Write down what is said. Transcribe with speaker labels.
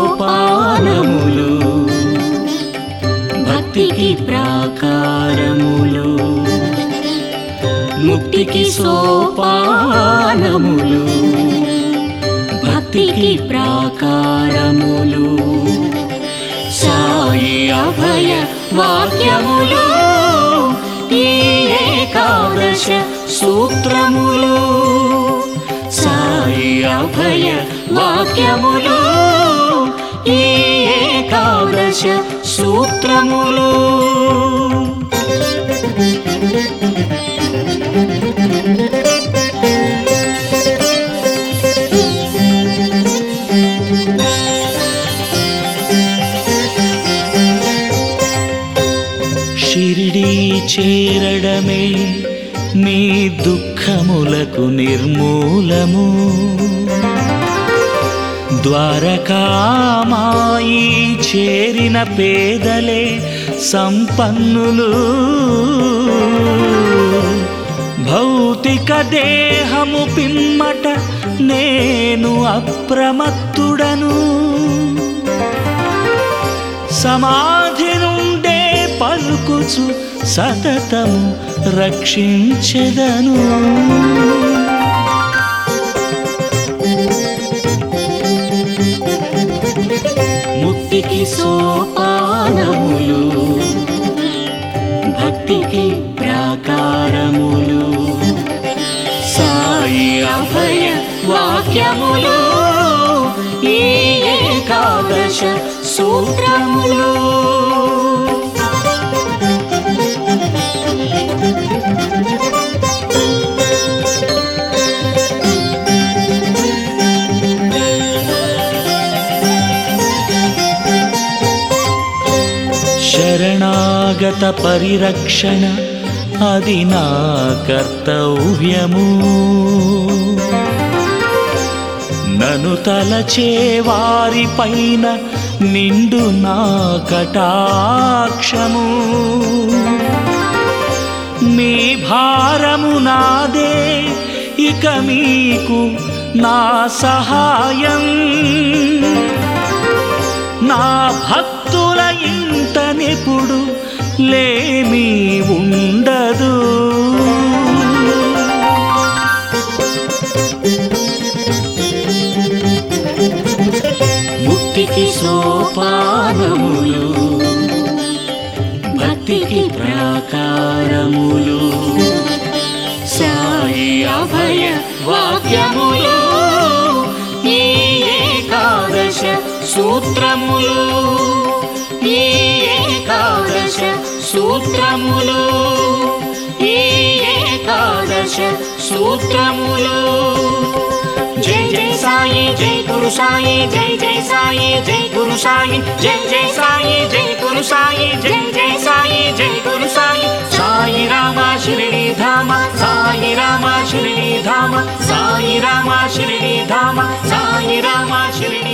Speaker 1: సోపానములు భక్తికి ప్రాకారములు ముక్తికి సోపానములు భక్తికి ప్రాకారములు సాయి అభయ వాక్యములు ఈ ఏకాదశ సూత్రములు సాయి అభయ వాక్యములు ఈ ఏకాదశ సూత్రములు షిరిడి చేరడమే నీ దుఃఖములకు నిర్మూలము ద్వారకామాయి చేరిన పేదలే సంపన్నులు భౌతిక దేహము పిమ్మట నేను అప్రమత్తుడను సమాధి నుండే పలుకుచు సతతము రక్షించెదను ముక్తికి సోపానములు భక్తికి ప్రాకారములు సాయి అభయ వాక్యములు ఈ ఏకాదశ సూత్రములు శరణాగత పరిరక్షణ అది నా కర్తవ్యము నను తలచే వారి పైన నిండు నా కటాక్షము మీ భారము నాదే ఇక మీకు నా సహాయం నా భక్తుల ఇంటనెప్పుడు లేమి ఉండదు ముక్తికి సోపానములు భక్తికి ప్రాకారములు సాయి అభయ వాక్యములు ఈ ఏకాదశ సూత్రములు ఈ ఏకాదశ సూత్రములు ఈ ఏకాదశ సూత్రములు జై జై సాయి జై గురు సాయి జై జై సాయి జై గురు సాయి జై జై సాయి జై గురు సాయి జై జై సాయి జై గురు సాయి సాయి రామ శిరిడి ధామ సాయి రామ శిరిడి ధామ సాయి రామ శిరిడి ధామ సాయి రామ శిరిడి